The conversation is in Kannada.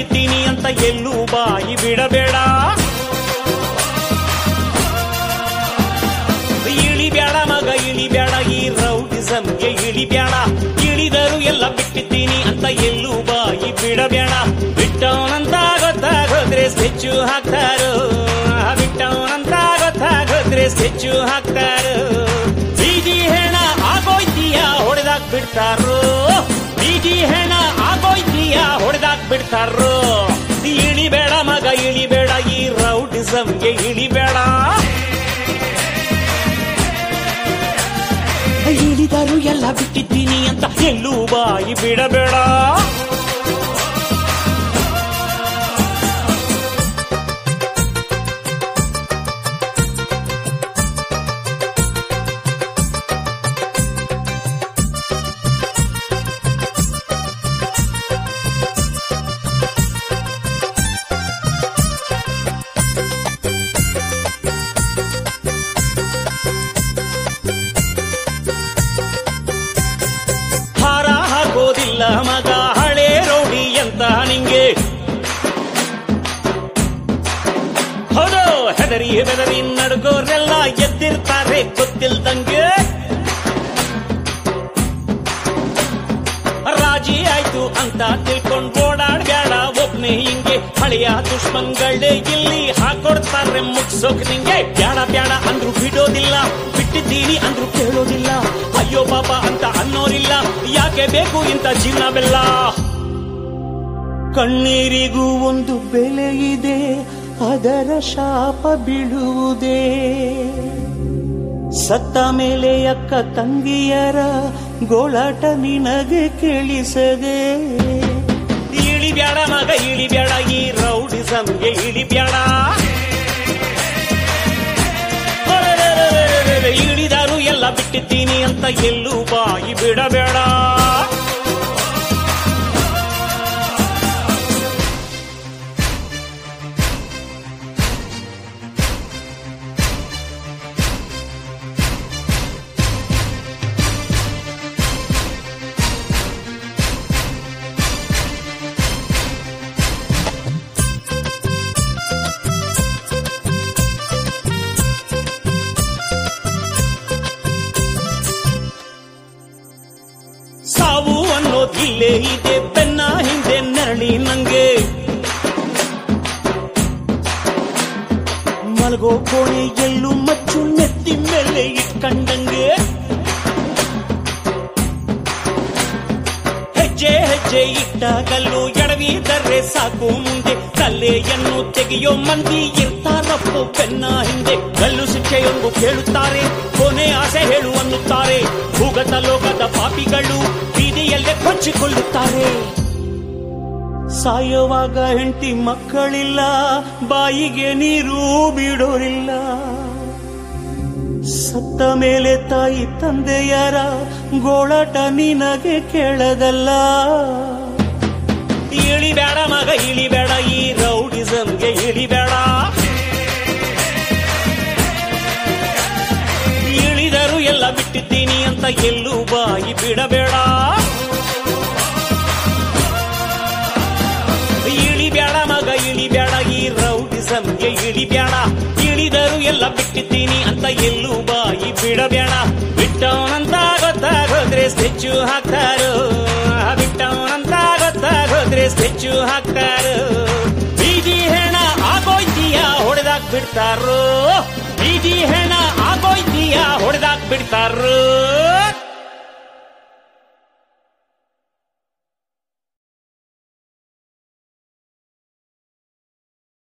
ಬಿಟ್ಟಿದ್ದೀನಿ ಅಂತ ಎಲ್ಲೂ ಬಾಯಿ ಬಿಡಬೇಡ ಇಳಿಬೇಡ ಮಗ ಇಳಿಬೇಡ ಈ ರೌಡಿಸಂಗೆ ಇಳಿಬೇಡ ಇಳಿದರು ಎಲ್ಲ ಬಿಟ್ಟಿದ್ದೀನಿ ಅಂತ ಎಲ್ಲೂ ಬಾಯಿ ಬಿಡಬೇಡ ಬಿಟ್ಟವನಂತ ಗೊತ್ತಾಗೋದ್ರೆ ಸ್ಕೆಚ್ಚು ಹಾಕ್ತಾರೋ ಬಿಟ್ಟವನಂತ ಗೊತ್ತಾಗೋದ್ರೆ ಸ್ಕೆಚ್ಚು ಹಾಕ್ತಾರೋ ಬೀದಿ ಹೆಣ ಆಗೋಯ್ತೀಯ ಹೊಡೆದಾಕ್ ಬಿಡ್ತಾರೋ ಬೀದಿ ಹೆಣ ಆಗೋಯ್ತೀಯ ಹೊಡೆದಾಕ್ ಬಿಡ್ತಾರೋ ಇಳಿಬೇಡ ಮಗ ಇಳಿಬೇಡ ಈ ರೌಡಿಸಂಗೆ ಇಳಿಬೇಡ ಇಳಿದರು ಎಲ್ಲ ಬಿಟ್ಟಿದ್ದೀನಿ ಅಂತ ಎಲ್ಲೂ ಬಾಯಿ ಬಿಡಬೇಡ ಹಾರ ಹಾಕೋದಿಲ್ಲ ಮಗ ಹಳೆ ರೌಡಿ ಅಂತ ನಿಂಗೆ ಹೌದು ಹೆದರಿ ಬೆದರಿ ನಡ್ಗೋರೆಲ್ಲ ಎದ್ದಿರ್ತಾರೆ ಗೊತ್ತಿಲ್ದಂಗೆ ರಾಜಿ ಆಯ್ತು ಅಂತ ತಿಳ್ಕೊಂಡ್ ಓಡಾಡ್ಬೇಡ ಒಬ್ನೇ ಹಿಂಗೆ ಹಳೆಯ ದುಷ್ಮನ್ಗಳೇ ಇಲ್ಲಿ ಹಾಕೊಡ್ತಾರೆ ಮುಗ್ಸೋಕ್ ನಿಂಗೆ ಬ್ಯಾಡ ಬ್ಯಾಡ ಅಂದ್ರು ಬಿಡೋದಿಲ್ಲ ಬಿಟ್ಟಿದ್ದೀನಿ ಅಂದ್ರು ಕೇಳೋದಿಲ್ಲ ಅಯ್ಯೋ ಪಾಪ ಅಂತ ಅನ್ನೋರಿಲ್ಲ ಯಾಕೆ ಬೇಕು ಇಂಥ ಜೀವನವೆಲ್ಲ ಕಣ್ಣೀರಿಗೂ ಒಂದು ಬೆಲೆ ಇದೆ ಅದರ ಶಾಪ ಬೀಳುವುದೇ ಸತ್ತ ಮೇಲೆ ಅಕ್ಕ ತಂಗಿಯರ ಗೋಳಾಟ ನಿನಗೆ ಕೇಳಿಸದೆ ಇಳಿಬ್ಯಾಡ ಮಗ ಇಳಿಬ್ಯಾಡ ಈ ರೌಡಿಸಂಗೆ ಇಳಿಬ್ಯಾಡ ಒರೆರೆರೆರೆರೆ, ಇಳಿದಾರು ಎಲ್ಲ ಬಿಟ್ಟಿದ್ದೀನಿ ಅಂತ ಎಲ್ಲೂ ಬಾಯಿ ಬಿಡಬೇಡ ಸಾವು ಅನ್ನೋದಿಲ್ಲೇ ಇದೆ ಬೆನ್ನ ಹಿಂದೆ ನೆರಳಿ ನಂಗೆ ಮಲಗೋ ಕೋಣೆ ಎಲ್ಲೂ ಮಚ್ಚು ನೆತ್ತಿ ಮೇಲೆ ಇಟ್ಕಂಡಂಗೆ ಹೆಜ್ಜೆ ಹೆಜ್ಜೆ ಇಟ್ಟಾಗಲ್ಲೂ ಎಡವಿದರೆ ಸಾಕು ಮುಂದೆ ತಲೆಯನ್ನು ತೆಗೆಯೋ ಮಂದಿ ಇರ್ತಾರಪ್ಪು ಬೆನ್ನ ಹಿಂದೆ ಗಲ್ಲು ಶಿಕ್ಷೆಯೊಂದು ಕೇಳುತ್ತಾರೆ ಕೊನೆ ಆಸೆ ಹೇಳು ಅನ್ನುತ್ತಾರೆ ಭೂಗತ ಲೋಕದ ಪಾಪಿಗಳು ಬೀದಿಯಲ್ಲೇ ಕೊಚ್ಚಿಕೊಳ್ಳುತ್ತಾರೆ ಸಾಯುವಾಗ ಹೆಂಡತಿ ಮಕ್ಕಳಿಲ್ಲ ಬಾಯಿಗೆ ನೀರು ಬಿಡೋರಿಲ್ಲ ಸತ್ತ ಮೇಲೆ ತಾಯಿ ತಂದೆಯರ ಗೋಳಾಟ ನಿನಗೆ ಕೇಳದಲ್ಲ ಇಳಿಬೇಡ ಮಗ ಇಳಿಬೇಡ ಈ ರೌಡಿಸಂಗೆ ಇಳಿಬೇಡ ಇಳಿದರು ಎಲ್ಲ ಬಿಟ್ಟಿದ್ದೀನಿ ಅಂತ ಎಲ್ಲೂ ಬಾಯಿ ಬಿಡಬೇಡ ಇಳಿಬೇಡ ಮಗ ಇಳಿಬೇಡ ಈ ರೌಡಿಸಂಗೆ ಇಳಿಬೇಡ ಇಳಿದರು ಎಲ್ಲ ಬಿಟ್ಟಿದ್ದೀನಿ ಅಂತ ಎಲ್ಲೂ ಬಾಯಿ ಬಿಡಬೇಡ ಬಿಟ್ಟವನಂತ ಗೊತ್ತಾಗೋದ್ರೆ ಸ್ಕೆಚ್ಚು ಹಾಕ್ತಾರೋ ಬಿಟ್ಟವನಂತ ಗೊತ್ತಾಗೋದ್ರೆ ಸ್ಕೆಚ್ಚು ಹಾಕ್ತಾರೋ ಬೀದಿ ಹೆಣ ಆಗೋಯ್ತೀಯ ಹೊಡೆದಾಕ್ ಬಿಡ್ತಾರೋ ಬೀದಿ ಹೆಣ ಆಗೋಯ್ತೀಯ ಹೊಡೆದಾಕ್ ಬಿಡ್ತಾರೋ